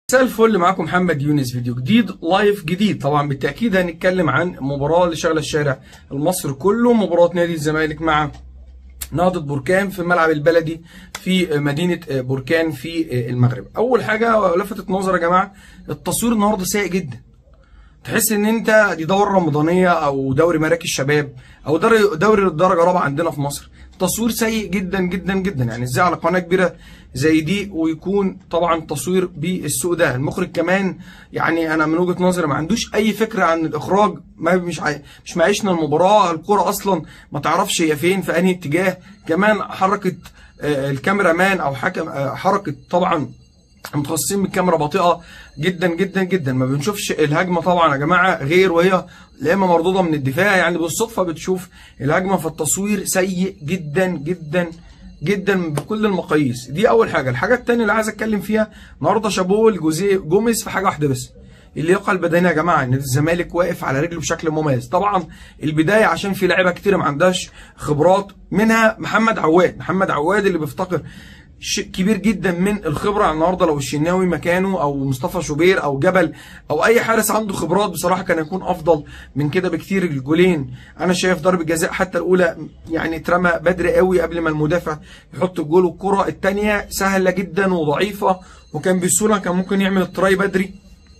مساء الفل معاكم محمد يونس فيديو جديد لايف جديد طبعا بالتاكيد هنتكلم عن مباراه اللي شغله الشارع المصري كله مباراه نادي الزمالك مع نهضة بركان في الملعب البلدي في مدينة بركان في المغرب أول حاجة لفتت نظر يا جماعة التصوير النهاردة سيء جدا تحس ان انت دي دورة رمضانية او دوري مراكز شباب او دوري دوري الدرجة الرابعة عندنا في مصر تصوير سيء جدا جدا جدا يعني ازاي على قناة كبيرة زي دي ويكون طبعا تصوير بالسوء ده المخرج كمان يعني انا من وجهة نظري ما عندوش اي فكرة عن الاخراج ما مش عاي... مش معيشنا المباراة الكرة اصلا ما تعرفش هي فين في انهي اتجاه كمان حركة الكاميرا مان او حكم حركة طبعا متخصصين بالكاميرا بطيئه جدا جدا جدا ما بنشوفش الهجمه طبعا يا جماعه غير وهي لا اما مردوده من الدفاع يعني بالصدفه بتشوف الهجمه في التصوير سيء جدا جدا جدا بكل المقاييس دي اول حاجه الحاجه الثانيه اللي عايز اتكلم فيها النهارده شابوه لجوزيه جوميز في حاجه واحده بس اللياقه البدنيه يا جماعه ان الزمالك واقف على رجله بشكل مميز طبعا البدايه عشان في لعيبه كتير ما عندهاش خبرات منها محمد عواد محمد عواد اللي بيفتقر شيء كبير جدا من الخبره النهارده لو الشناوي مكانه او مصطفى شوبير او جبل او اي حارس عنده خبرات بصراحه كان يكون افضل من كده بكتير الجولين انا شايف ضربه جزاء حتى الاولى يعني اترمى بدري قوي قبل ما المدافع يحط الجول والكره الثانيه سهله جدا وضعيفه وكان بسهوله كان ممكن يعمل التراي بدري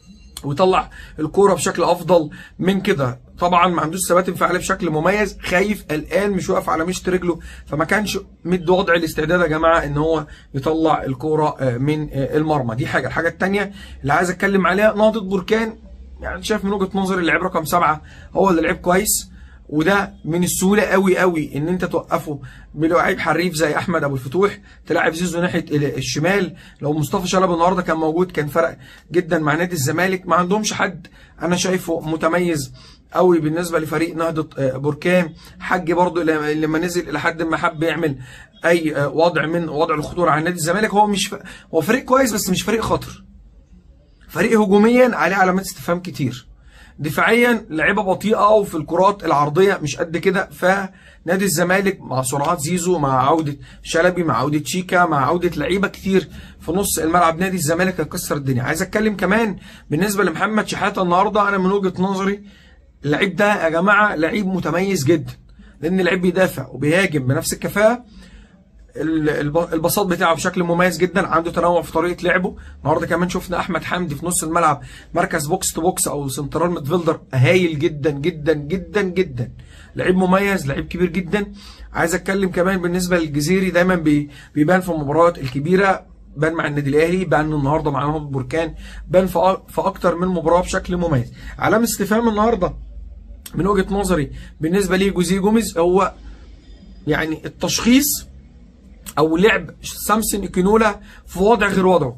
ويطلع الكوره بشكل افضل من كده طبعا ما عندوش ثبات انفعالي بشكل مميز خايف قلقان مش واقف على مشط رجله فما كانش مد وضع الاستعداد يا جماعه ان هو يطلع الكوره من المرمى دي حاجه الحاجه الثانيه اللي عايز اتكلم عليها نهضه بركان يعني شايف من وجهه نظري اللعيب رقم سبعه هو اللي لعب كويس وده من السهوله قوي قوي ان انت توقفه بلعيب حريف زي احمد ابو الفتوح تلاعب زيزو ناحيه الشمال لو مصطفى شلبي النهارده كان موجود كان فرق جدا مع نادي الزمالك ما عندهمش حد انا شايفه متميز قوي بالنسبه لفريق نهضه بركان حج برضو لما نزل الى حد ما حب يعمل اي وضع من وضع الخطوره على نادي الزمالك هو مش ف... هو فريق كويس بس مش فريق خطر فريق هجوميا عليه علامات استفهام كتير دفاعيا لعيبه بطيئه وفي الكرات العرضيه مش قد كده فنادي الزمالك مع سرعات زيزو مع عوده شلبي مع عوده شيكا مع عوده لعيبه كتير في نص الملعب نادي الزمالك هيكسر الدنيا عايز اتكلم كمان بالنسبه لمحمد شحاته النهارده انا من وجهه نظري اللعيب ده يا جماعه لعيب متميز جدا لان اللعيب بيدافع وبيهاجم بنفس الكفاءه البساط بتاعه بشكل مميز جدا عنده تنوع في طريقه لعبه النهارده كمان شفنا احمد حمدي في نص الملعب مركز بوكس تو بوكس او سنترال ميدفيلدر هايل جدا جدا جدا جدا لعيب مميز لعيب كبير جدا عايز اتكلم كمان بالنسبه للجزيري دايما بيبان في المباريات الكبيره بان مع النادي الاهلي بان النهارده مع نهضه بركان بان في اكتر من مباراه بشكل مميز علامه استفهام النهارده من وجهه نظري بالنسبه ليه جوزيه جوميز هو يعني التشخيص او لعب سامسون اكينولا في وضع غير وضعه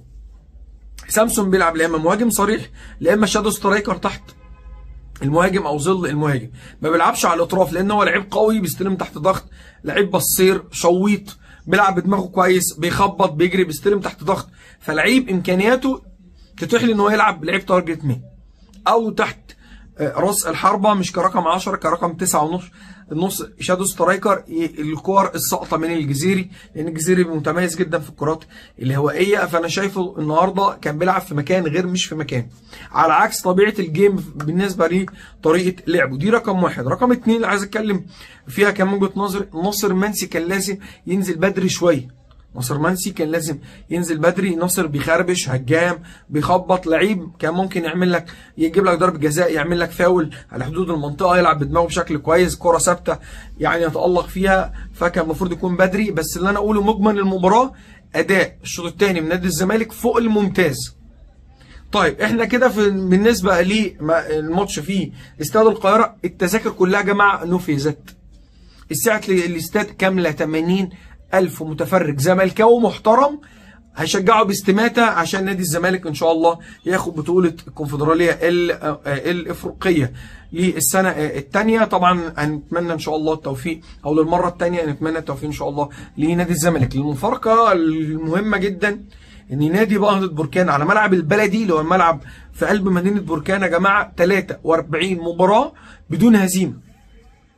سامسون بيلعب لا اما مهاجم صريح لا اما شادو سترايكر تحت المهاجم او ظل المهاجم ما بيلعبش على الاطراف لان هو لعيب قوي بيستلم تحت ضغط لعيب بصير شويط بيلعب بدماغه كويس بيخبط بيجري بيستلم تحت ضغط فلعيب امكانياته تتيح له ان هو يلعب لعيب تارجت مين او تحت راس الحربه مش كرقم 10 كرقم 9 ونص النص شادو سترايكر الكور الساقطه من الجزيري لان الجزيري متميز جدا في الكرات الهوائيه فانا شايفه النهارده كان بيلعب في مكان غير مش في مكان على عكس طبيعه الجيم بالنسبه لطريقه لعبه دي رقم واحد رقم اتنين اللي عايز اتكلم فيها كان وجهه نظري ناصر منسي كان لازم ينزل بدري شويه ناصر منسي كان لازم ينزل بدري ناصر بيخربش هجام بيخبط لعيب كان ممكن يعمل لك يجيب لك ضربه جزاء يعمل لك فاول على حدود المنطقه يلعب بدماغه بشكل كويس كره ثابته يعني يتالق فيها فكان المفروض يكون بدري بس اللي انا اقوله مجمل المباراه اداء الشوط الثاني من نادي الزمالك فوق الممتاز طيب احنا كده في بالنسبه للماتش في استاد القاهره التذاكر كلها يا جماعه نفذت الساعه الاستاد كامله 80 ألف متفرج زملكاوي محترم هيشجعوا باستماتة عشان نادي الزمالك إن شاء الله ياخد بطولة الكونفدرالية الإفريقية للسنة الثانية طبعا هنتمنى إن شاء الله التوفيق أو للمرة الثانية نتمنى التوفيق إن شاء الله لنادي الزمالك المفارقة المهمة جدا ان نادي نهضه بركان على ملعب البلدي اللي هو الملعب في قلب مدينه بركان يا جماعه 43 مباراه بدون هزيمه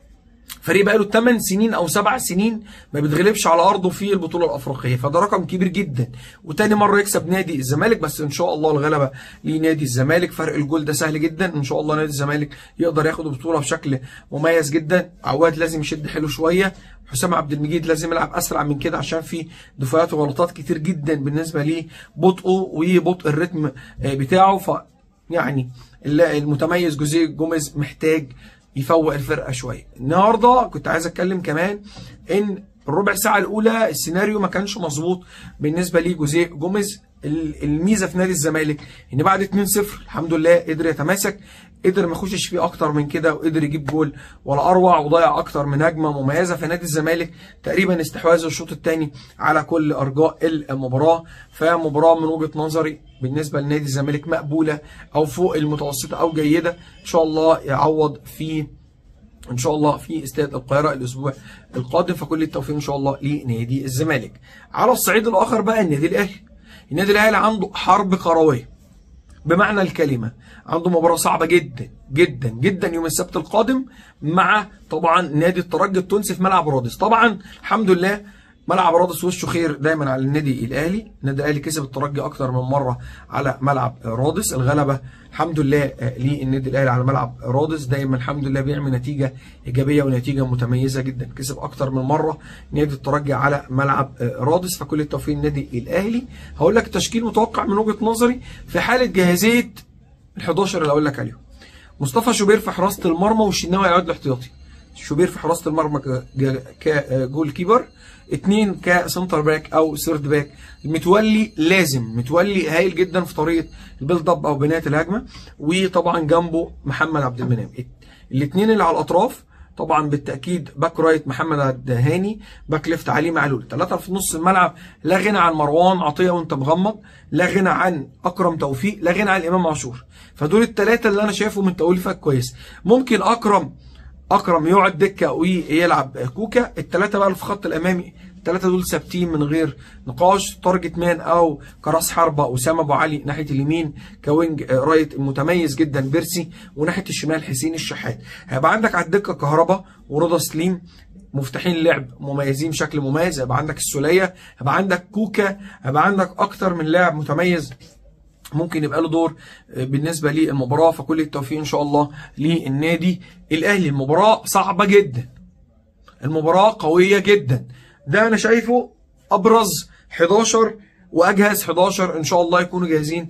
فريق بقاله 8 سنين او 7 سنين ما بيتغلبش على ارضه في البطوله الافريقيه فده رقم كبير جدا وتاني مره يكسب نادي الزمالك بس ان شاء الله الغلبه لنادي الزمالك فرق الجول ده سهل جدا ان شاء الله نادي الزمالك يقدر ياخد البطوله بشكل مميز جدا عواد لازم يشد حلو شويه حسام عبد المجيد لازم يلعب اسرع من كده عشان في دفاعات وغلطات كتير جدا بالنسبه ليه بطئه وبطء الريتم بتاعه ف يعني المتميز جوزيه جوميز محتاج يفوق الفرقه شويه النهارده كنت عايز اتكلم كمان ان الربع ساعه الاولى السيناريو ما كانش مظبوط بالنسبه لجوزيه جوميز الميزه في نادي الزمالك ان بعد 2-0 الحمد لله قدر يتماسك قدر ما يخشش فيه اكتر من كده وقدر يجيب جول ولا اروع وضيع اكتر من هجمه مميزه في نادي الزمالك تقريبا استحواذ الشوط الثاني على كل ارجاء المباراه فمباراه من وجهه نظري بالنسبه لنادي الزمالك مقبوله او فوق المتوسطه او جيده ان شاء الله يعوض في ان شاء الله في استاد القاهره الاسبوع القادم فكل التوفيق ان شاء الله لنادي الزمالك على الصعيد الاخر بقى النادي الاهلي النادي الاهلي عنده حرب كرويه بمعنى الكلمه عنده مباراه صعبه جدا جدا جدا يوم السبت القادم مع طبعا نادي الترجي التونسي في ملعب رادس طبعا الحمد لله ملعب رادس وشه خير دايما على النادي الاهلي النادي الاهلي كسب الترجي اكتر من مره على ملعب رادس الغلبه الحمد لله للنادي الاهلي على ملعب رادس دايما الحمد لله بيعمل نتيجه ايجابيه ونتيجه متميزه جدا كسب اكتر من مره نادي الترجي على ملعب رادس فكل التوفيق للنادي الاهلي هقول لك التشكيل متوقع من وجهه نظري في حاله جاهزيه ال11 اللي اقول لك عليهم مصطفى شوبير في حراسه المرمى والشناوي هيقعد الاحتياطي شوبير في حراسه المرمى كجول كيبر اتنين كسنتر باك او سيرد باك متولي لازم متولي هايل جدا في طريقه البيلد اب او بنايه الهجمه وطبعا جنبه محمد عبد المنعم الاثنين اللي على الاطراف طبعا بالتاكيد باك رايت محمد عبد هاني باك ليفت علي معلول ثلاثه في نص الملعب لا غنى عن مروان عطيه وانت مغمض لا غنى عن اكرم توفيق لا غنى عن امام عاشور فدول الثلاثه اللي انا شايفهم من توليفك كويس ممكن اكرم اكرم يقعد دكه ويلعب كوكا الثلاثه بقى اللي في الخط الامامي الثلاثه دول ثابتين من غير نقاش تارجت مان او كراس حربه اسامه ابو علي ناحيه اليمين كوينج رايت المتميز جدا بيرسي وناحيه الشمال حسين الشحات هيبقى عندك على الدكه كهربا ورضا سليم مفتاحين لعب مميزين بشكل مميز هيبقى عندك السوليه هيبقى عندك كوكا هيبقى عندك اكتر من لاعب متميز ممكن يبقى له دور بالنسبه للمباراه فكل التوفيق ان شاء الله للنادي الاهلي المباراه صعبه جدا المباراه قويه جدا ده انا شايفه ابرز 11 واجهز 11 ان شاء الله يكونوا جاهزين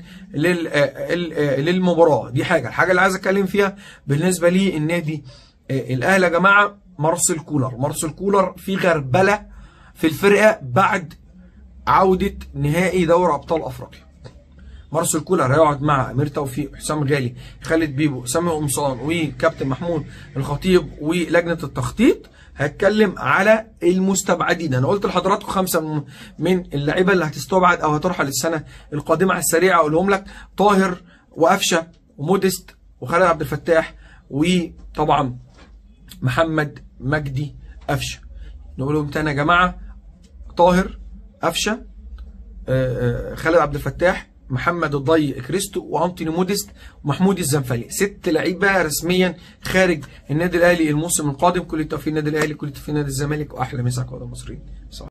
للمباراه دي حاجه الحاجه اللي عايز اتكلم فيها بالنسبه للنادي الاهلي يا جماعه مارسيل كولر مارسيل كولر في غربله في الفرقه بعد عوده نهائي دوري ابطال افريقيا مارسيل كولر هيقعد مع امير توفيق حسام غالي خالد بيبو سامي قمصان وكابتن محمود الخطيب ولجنه التخطيط هتكلم على المستبعدين انا قلت لحضراتكم خمسه من اللعيبه اللي هتستبعد او هترحل السنه القادمه على السريع اقولهم لك طاهر وقفشه ومودست وخالد عبد الفتاح وطبعا محمد مجدي قفشه نقولهم تاني يا جماعه طاهر قفشه خالد عبد الفتاح محمد الضي كريستو وانتوني موديست ومحمود الزنفلي ست لعيبه رسميا خارج النادي الاهلي الموسم القادم كل التوفيق للنادي الاهلي كل التوفيق لنادي الزمالك واحلى مسا قادم المصريين